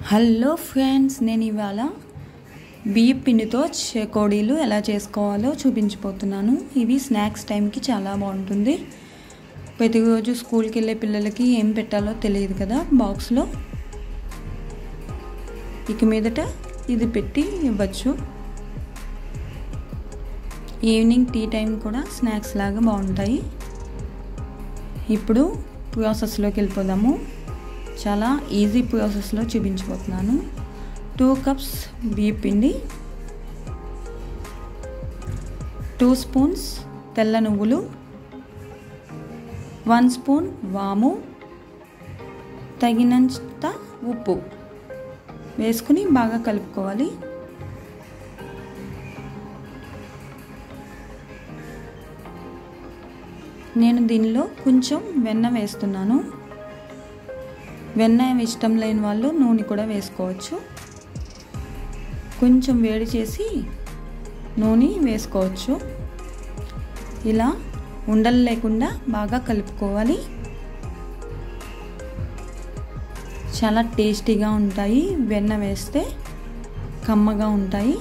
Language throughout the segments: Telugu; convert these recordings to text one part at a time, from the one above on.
హలో ఫ్రెండ్స్ నేను ఇవాళ బియ్యం పిండితో చెకోడీలు ఎలా చేసుకోవాలో చూపించబోతున్నాను ఇవి స్నాక్స్ టైంకి చాలా బాగుంటుంది ప్రతిరోజు స్కూల్కి వెళ్ళే పిల్లలకి ఏం పెట్టాలో తెలియదు కదా బాక్స్లో ఇక మీదట ఇది పెట్టి ఇవ్వచ్చు ఈవినింగ్ టీ టైం కూడా స్నాక్స్ లాగా బాగుంటాయి ఇప్పుడు ప్రాసెస్లోకి వెళ్ళిపోదాము చాలా ఈజీ ప్రాసెస్లో చూపించబోతున్నాను టూ కప్స్ బియ్య పిండి టూ స్పూన్స్ తెల్ల నువ్వులు వన్ స్పూన్ వాము తగినంత ఉప్పు వేసుకుని బాగా కలుపుకోవాలి నేను దీనిలో కొంచెం వెన్న వేస్తున్నాను వెన్న ఇష్టం లేని వాళ్ళు నూనె కూడా వేసుకోవచ్చు కొంచెం వేడి చేసి నూనె వేసుకోవచ్చు ఇలా ఉండలు లేకుండా బాగా కలుపుకోవాలి చాలా టేస్టీగా ఉంటాయి వెన్న వేస్తే కమ్మగా ఉంటాయి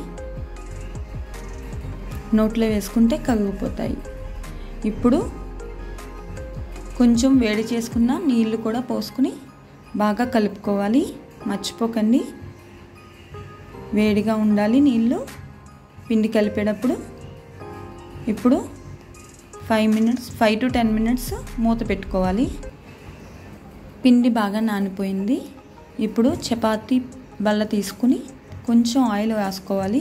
నోట్లో వేసుకుంటే కరిగిపోతాయి ఇప్పుడు కొంచెం వేడి చేసుకున్న నీళ్ళు కూడా పోసుకుని బాగా కలుపుకోవాలి మర్చిపోకండి వేడిగా ఉండాలి నీళ్ళు పిండి కలిపేటప్పుడు ఇప్పుడు five minutes five to ten minutes మూత పెట్టుకోవాలి పిండి బాగా నానిపోయింది ఇప్పుడు చపాతీ బల్ల తీసుకుని కొంచెం ఆయిల్ వేసుకోవాలి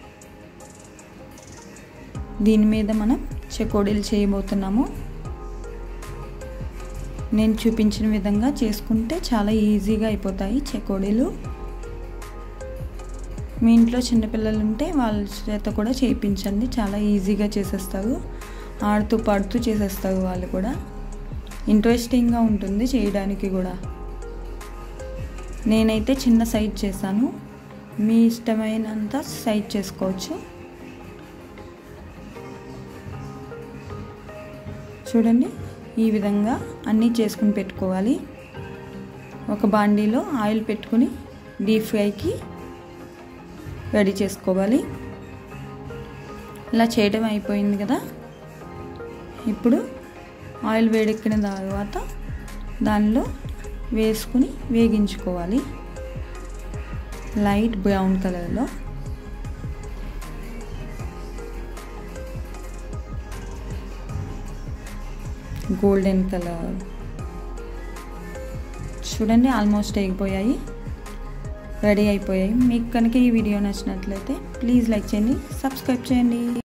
దీని మీద మనం చెకోడీలు చేయబోతున్నాము నేను చూపించిన విధంగా చేసుకుంటే చాలా ఈజీగా అయిపోతాయి చెకోడీలు మీ ఇంట్లో చిన్నపిల్లలు ఉంటే వాళ్ళ చేత కూడా చేయించండి చాలా ఈజీగా చేసేస్తారు ఆడుతూ పాడుతూ చేసేస్తారు వాళ్ళు కూడా ఇంట్రెస్టింగ్గా ఉంటుంది చేయడానికి కూడా నేనైతే చిన్న సైజ్ చేశాను మీ ఇష్టమైనంత సైజ్ చేసుకోవచ్చు చూడండి ఈ విధంగా అన్నీ చేసుకుని పెట్టుకోవాలి ఒక బాండీలో ఆయిల్ పెట్టుకుని డీప్ ఫ్రైకి రెడీ చేసుకోవాలి ఇలా చేయడం అయిపోయింది కదా ఇప్పుడు ఆయిల్ వేడెక్కిన తర్వాత దానిలో వేసుకుని వేగించుకోవాలి లైట్ బ్రౌన్ కలర్లో గోల్డెన్ కలర్ చూడండి ఆల్మోస్ట్ అయిపోయాయి రెడీ అయిపోయాయి మీకు కనుక ఈ వీడియో నచ్చినట్లయితే ప్లీజ్ లైక్ చేయండి సబ్స్క్రైబ్ చేయండి